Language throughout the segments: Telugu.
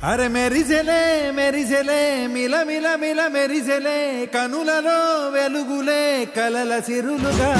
అరే మెరిసెలే మెరిసెలే మిల మిల మిల మెరిసెలే కనులలో వెలుగులే కలల సిరులుగా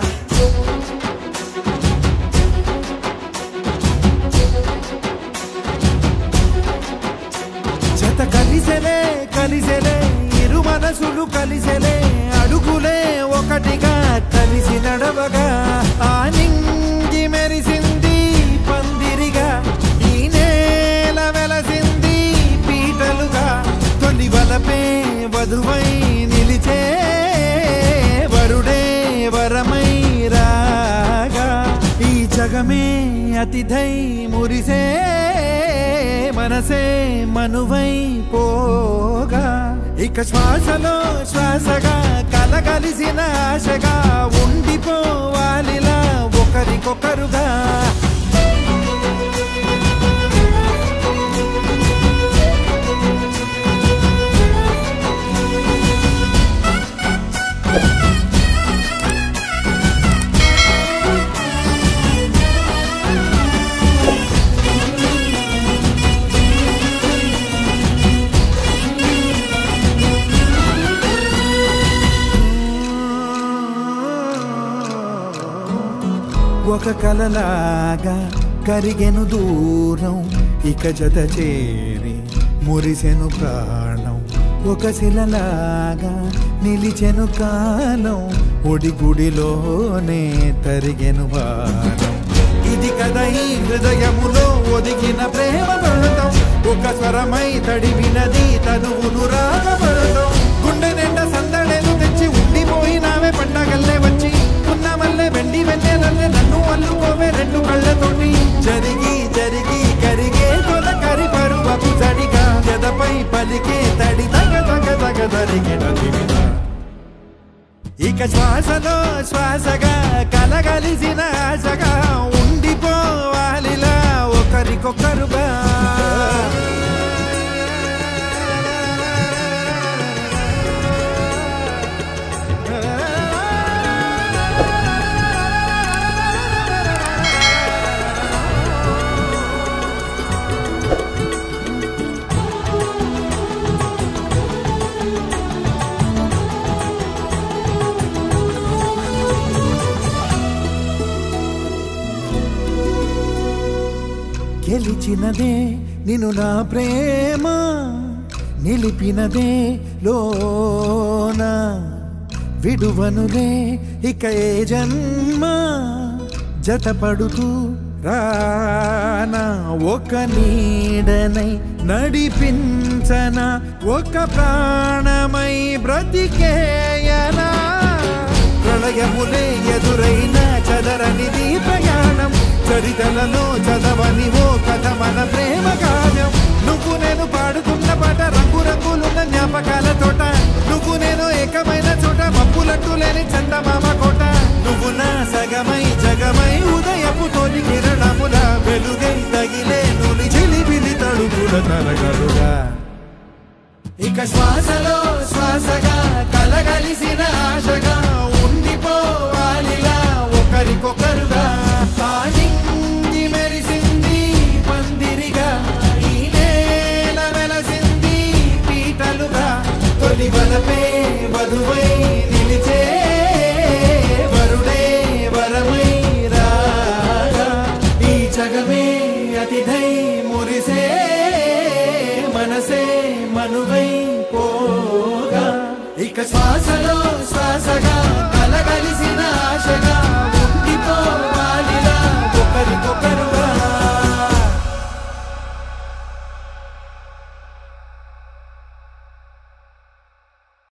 జత కలిసెలే కలిసెలే ఇరు మనసులు కలిసెలే అడుగులే ఒకటిగా కలిసి నడవగా ఆ నింగి మెరిసింది పందిరిగా ఈ నేల వెలసింది పీటలుగా తొలి వలపే వధువై నిలిచే వరుడే వరమై రాగా ఈ జగమే అతిథై మురిసే మనసే మనువై పోగా ఇక శ్వాసలో శ్వాసగా కలగలిసిన ఆశగా ఉండిపోవాలిలా ఒకరికొకరుగా ఒక కలలాగా కరిగెను దూరం ఇక జత చేరి మురిసెను ప్రాణం ఒక శిలలాగా నిలిచెను కాలం ఒడి గుడిలోనే తరిగెను బాణం ఇది కదా ఈ హృదయములో ఒదిగిన ప్రేమ పడటం ఒక స్వరమై తడివినది తనువును రాగపడటం గుండె నిండా సందడేలు తెచ్చి ఉండిపోయినావే పండగల్లే వచ్చి ఉన్నమల్లే వెండి వెన్నెలల్లే నన్ను అల్లుకోవే రెండు కళ్ళతోటి జరిగి జరిగి కరిగే తొల కరి పరువపు జడిగా జదపై పలికే తడి తగ తగ తగ జరిగిన దివిన ఇక శ్వాసలో శ్వాసగా కలగలిసిన ఆశగా ఉండిపోవాలిలా ఒకరికొకరుగా గెలిచినదే నిన్ను నా ప్రేమ నిలిపినదే లోన విడువనులే ఇక ఏ జన్మ జతపడుతూ రానా ఒక నీడనై నడిపించన ఒక ప్రాణమై బ్రతికేయనా ప్రళయములే ఎదురైన చదరనిది ప్రయాణం చరితలలో చదవని ఓ కథ మన ప్రేమ కావ్యం నువ్వు నేను పాడుతున్న పాట రంగు రంగులున్న జ్ఞాపకాల తోట నువ్వు నేను ఏకమైన చోట మప్పులట్టు లేని చందమామ కోట నువ్వు నా సగమై జగమై ఉదయపు తోలి కిరణముల వెలుగై తగిలే నులి చిలిబిలి తడుగుల తరగలుగా ఇక శ్వాసలో శ్వాసగా కలగలిసిన ఆశగా ఉండిపోవాలిలా ఒకరికొకరుగా ఆ నింగి మెరిసింది పందిరిగా ఈ నేల వెలసింది పీటలుగా తొలి వలపే వధువై నిలిచే వరుడే వరమై రాగా ఈ జగమే అతిథై మురిసే మనసే మనువై పోగా ఇక శ్వాసలో